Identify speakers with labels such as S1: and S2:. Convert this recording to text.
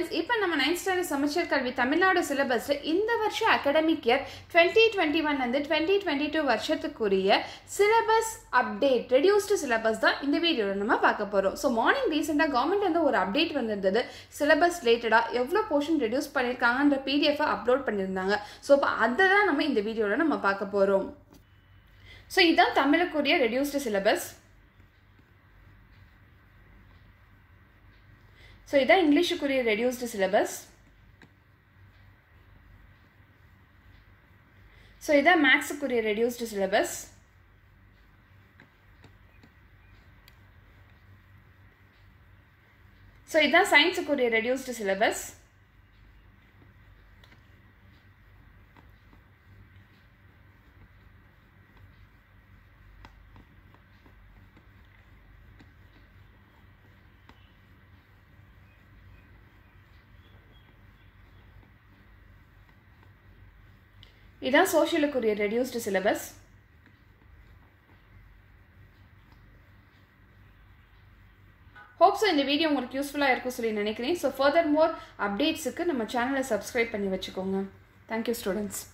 S1: students இப்போ நம்ம ninth standard சமச்சீர் கல்வி தமிழ்நாடு சிலபஸில் இந்த வருஷம் அகாடமிக் இயர் டுவெண்ட்டி டுவெண்ட்டி ஒன்லேருந்து டுவெண்ட்டி டுவெண்ட்டி டூ வருஷத்துக்குரிய சிலபஸ் அப்டேட் ரெடியூஸ்டு சிலபஸ் தான் இந்த வீடியோவில் நம்ம பார்க்க போகிறோம் ஸோ மார்னிங் ரீசெண்டாக கவர்மெண்ட் வந்து ஒரு அப்டேட் வந்திருந்தது சிலபஸ் ரிலேட்டடாக எவ்வளோ போர்ஷன் ரெடியூஸ் பண்ணியிருக்காங்கன்ற பிடிஎஃபை அப்லோட் பண்ணியிருந்தாங்க ஸோ இப்போ அதை தான் நம்ம இந்த வீடியோவில் நம்ம பார்க்க போகிறோம் ஸோ இதுதான் தமிழுக்குரிய ரெடியூஸ்டு சிலபஸ் ஸோ இதான் இங்கிலீஷுக்குரிய ரெடியூஸ்டு சிலபஸ் ஸோ இதான் மேக்ஸுக்குரிய ரெடியூஸ்டு சிலபஸ் ஸோ இதான் சயின்ஸுக்குரிய ரெடியூஸ்டு சிலபஸ் இதான் சோஷியலுக்குரிய ரெடியூஸ்டு சிலபஸ் ஹோப்ஸோ இந்த வீடியோ உங்களுக்கு யூஸ்ஃபுல்லாக இருக்கும் சொல்லி நினைக்கிறேன் ஸோ ஃபர்தர் மோர் அப்டேட்ஸுக்கு நம்ம சேனலை சப்ஸ்கிரைப் பண்ணி வச்சுக்கோங்க தேங்க்யூ ஸ்டூடெண்ட்ஸ்